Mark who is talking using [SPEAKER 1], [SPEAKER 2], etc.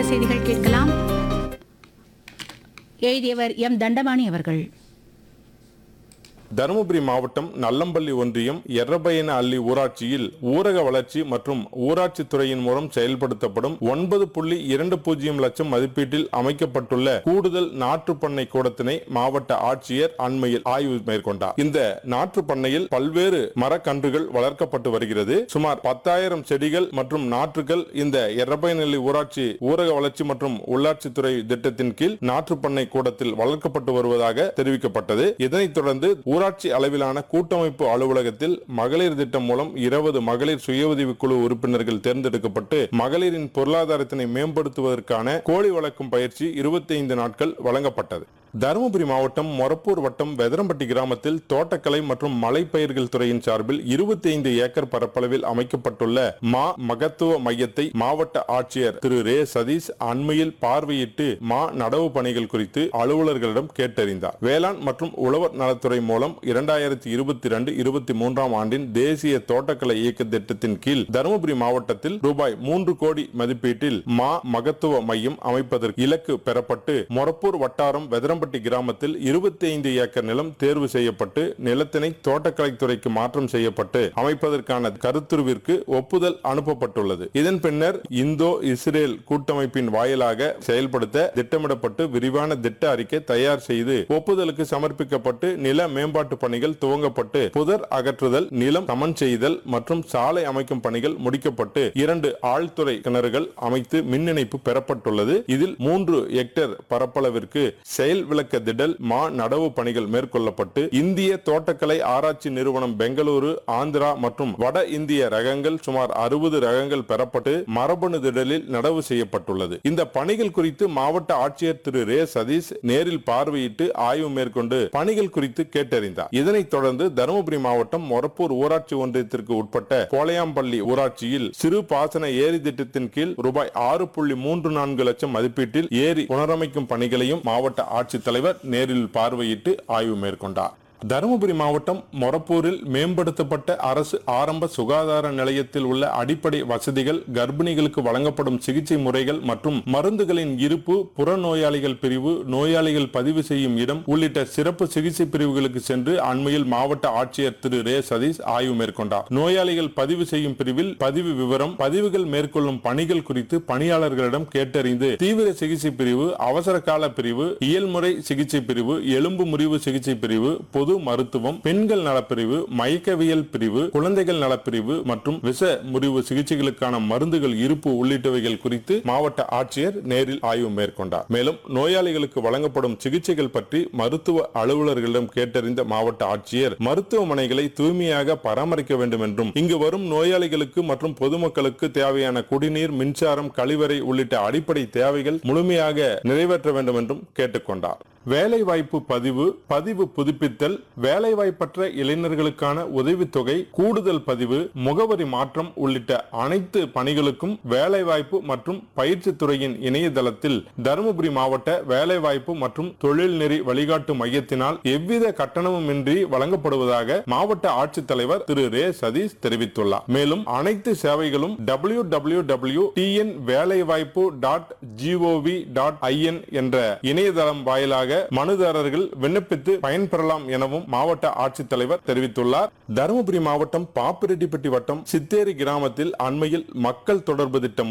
[SPEAKER 1] செய்திகள் கேட்கலாம் எழுதியவர் எம் தண்டபாணி அவர்கள்
[SPEAKER 2] தருமபுரி மாவட்டம் நல்லம்பள்ளி ஒன்றியம் எர்ரபயன அள்ளி ஊராட்சியில் ஊரக வளர்ச்சி மற்றும் ஊராட்சி துறையின் மூலம் செயல்படுத்தப்படும் ஒன்பது புள்ளி இரண்டு பூஜ்ஜியம் லட்சம் மதிப்பீட்டில் அமைக்கப்பட்டுள்ள கூடுதல் நாற்று பண்ணை கூடத்தினை மாவட்ட ஆட்சியர் அண்மையில் ஆய்வு மேற்கொண்டார் இந்த நாற்று பண்ணையில் பல்வேறு மரக்கன்றுகள் வளர்க்கப்பட்டு வருகிறது சுமார் பத்தாயிரம் செடிகள் மற்றும் நாற்றுகள் இந்த எர்ரபயனல்லி ஊராட்சி ஊரக வளர்ச்சி மற்றும் உள்ளாட்சித்துறை திட்டத்தின் கீழ் நாற்று பண்ணை கூடத்தில் வளர்க்கப்பட்டு வருவதாக தெரிவிக்கப்பட்டது இதனைத் தொடர்ந்து ஊராட்சி அளவிலான கூட்டமைப்பு அலுவலகத்தில் மகளிர் திட்டம் மூலம் இருபது மகளிர் சுய உதவிக் குழு உறுப்பினர்கள் தேர்ந்தெடுக்கப்பட்டு மகளிரின் பொருளாதாரத்தினை மேம்படுத்துவதற்கான கோழி வளர்க்கும் பயிற்சி இருபத்தி ஐந்து நாட்கள் வழங்கப்பட்டது தருமபுரி மாவட்டம் மொரப்பூர் வட்டம் வெதரம்பட்டி கிராமத்தில் தோட்டக்கலை மற்றும் மலைப்பயிர்கள் துறையின் சார்பில் இருபத்தி ஐந்து ஏக்கர் பரப்பளவில் அமைக்கப்பட்டுள்ள மா மகத்துவ மையத்தை மாவட்ட ஆட்சியர் திரு ரே சதீஷ் அண்மையில் பார்வையிட்டு மா நடவு பணிகள் குறித்து அலுவலர்களிடம் கேட்டறிந்தார் வேளாண் மற்றும் உழவர் நலத்துறை மூலம் இரண்டாயிரத்தி இருபத்தி ரெண்டு இருபத்தி மூன்றாம் ஆண்டின் தேசிய தோட்டக்கலை இயக்க திட்டத்தின் கீழ் தருமபுரி மாவட்டத்தில் ரூபாய் மூன்று கோடி மதிப்பீட்டில் மா மகத்துவ மையம் அமைப்பதற்கு இலக்கு பெறப்பட்டு மொரப்பூர் வட்டாரம் வெதரம்பட்டி கிராமத்தில் இருபத்தி ஐந்து ஏக்கர் நிலம் தேர்வு செய்யப்பட்டு நிலத்தினை தோட்டக்கலைத்துறைக்கு மாற்றம் செய்யப்பட்டு அமைப்பதற்கான கருத்துருவிற்கு ஒப்புதல் அனுப்பப்பட்டுள்ளது இதன் பின்னர் இந்தோ இஸ்ரேல் கூட்டமைப்பின் வாயிலாக செயல்படுத்த திட்டமிடப்பட்டு விரிவான திட்ட அறிக்கை தயார் செய்து ஒப்புதலுக்கு சமர்ப்பிக்கப்பட்டு நில மேம்பாட்டு பணிகள் துவங்கப்பட்டு புதர் அகற்றுதல் நிலம் சமன் செய்தல் மற்றும் சாலை அமைக்கும் பணிகள் முடிக்கப்பட்டு இரண்டு ஆழ்துறை கிணறுகள் அமைத்து மின் இணைப்பு பெறப்பட்டுள்ளது இதில் மூன்று ஹெக்டேர் பரப்பளவிற்கு செயல் விளக்க திடல் மா நடவு பணிகள் மேற்கொள்ளப்பட்டு இந்திய தோட்டக்கலை ஆராய்ச்சி நிறுவனம் பெங்களூரு ஆந்திரா மற்றும் வட இந்திய ரகங்கள் சுமார் அறுபது ரகங்கள் பெறப்பட்டு மரபணு திடலில் நடவு செய்யப்பட்டுள்ளது இந்த பணிகள் குறித்து மாவட்ட ஆட்சியர் திரு ரே சதீஷ் நேரில் பார்வையிட்டு ஆய்வு மேற்கொண்டு பணிகள் குறித்து கேட்டறிந்தார் இதனைத் தொடர்ந்து தருமபுரி மாவட்டம் மொரப்பூர் ஊராட்சி ஒன்றியத்திற்கு உட்பட்ட கோலையாம்பள்ளி ஊராட்சியில் சிறு பாசன ஏரி திட்டத்தின் கீழ் ரூபாய் ஆறு புள்ளி மூன்று நான்கு லட்சம் மதிப்பீட்டில் ஏரி புனரமைக்கும் பணிகளையும் மாவட்ட ஆட்சித்தலைவர் நேரில் பார்வையிட்டு ஆய்வு மேற்கொண்டார் தருமபுரி மாவட்டம் மொரப்பூரில் மேம்படுத்தப்பட்ட அரசு ஆரம்ப சுகாதார நிலையத்தில் உள்ள அடிப்படை வசதிகள் கர்ப்பிணிகளுக்கு வழங்கப்படும் சிகிச்சை முறைகள் மற்றும் மருந்துகளின் இருப்பு புறநோயாளிகள் பிரிவு நோயாளிகள் பதிவு செய்யும் இடம் உள்ளிட்ட சிறப்பு சிகிச்சை பிரிவுகளுக்கு சென்று அண்மையில் மாவட்ட ஆட்சியர் திரு ரே சதீஷ் ஆய்வு மேற்கொண்டார் நோயாளிகள் பதிவு செய்யும் பிரிவில் பதிவு விவரம் பதிவுகள் மேற்கொள்ளும் பணிகள் குறித்து பணியாளர்களிடம் கேட்டறிந்து தீவிர சிகிச்சை பிரிவு அவசர கால பிரிவு இயல்முறை சிகிச்சை பிரிவு எலும்பு முறிவு சிகிச்சை பிரிவு பொது மருத்துவம் பெண்கள் நலப்பிரிவு மயக்கவியல் பிரிவு குழந்தைகள் நலப்பிரிவு மற்றும் விஷ முறிவு சிகிச்சைகளுக்கான மருந்துகள் இருப்பு உள்ளிட்டவைகள் குறித்து மாவட்ட ஆட்சியர் நேரில் ஆய்வு மேற்கொண்டார் மேலும் நோயாளிகளுக்கு வழங்கப்படும் சிகிச்சைகள் பற்றி மருத்துவ அலுவலர்களிடம் கேட்டறிந்த மாவட்ட ஆட்சியர் மருத்துவமனைகளை தூய்மையாக பராமரிக்க வேண்டும் என்றும் இங்கு வரும் நோயாளிகளுக்கு மற்றும் பொதுமக்களுக்கு தேவையான குடிநீர் மின்சாரம் கழிவறை உள்ளிட்ட அடிப்படை தேவைகள் முழுமையாக நிறைவேற்ற வேண்டும் என்றும் கேட்டுக்கொண்டார் வேலைவாய்ப்பு பதிவு பதிவு புதுப்பித்தல் வேலைவாய்ப்பற்ற இளைஞர்களுக்கான உதவித்தொகை கூடுதல் பதிவு முகவரி மாற்றம் உள்ளிட்ட அனைத்து பணிகளுக்கும் வேலைவாய்ப்பு மற்றும் பயிற்சி துறையின் இணையதளத்தில் தருமபுரி மாவட்ட வேலைவாய்ப்பு மற்றும் தொழில்நெறி வழிகாட்டு மையத்தினால் எவ்வித கட்டணமுமின்றி வழங்கப்படுவதாக மாவட்ட ஆட்சித்தலைவர் திரு ரே சதீஷ் தெரிவித்துள்ளார் மேலும் அனைத்து சேவைகளும் டபிள்யூ டபிள்யூ டபிள்யூ டிஎன் வேலைவாய்ப்பு டாட் ஜிஓவி டாட் ஐஎன் என்ற இணையதளம் வாயிலாக மனுதாரர்கள் விண்ணப்பித்து பயன்பெறலாம் எனவும் மாவட்ட ஆட்சித்தலைவர் தெரிவித்துள்ளார் தருமபுரி மாவட்டம் பாப்பிரெட்டிப்பட்டி வட்டம் சித்தேரி கிராமத்தில் அண்மையில் மக்கள் தொடர்பு திட்டம்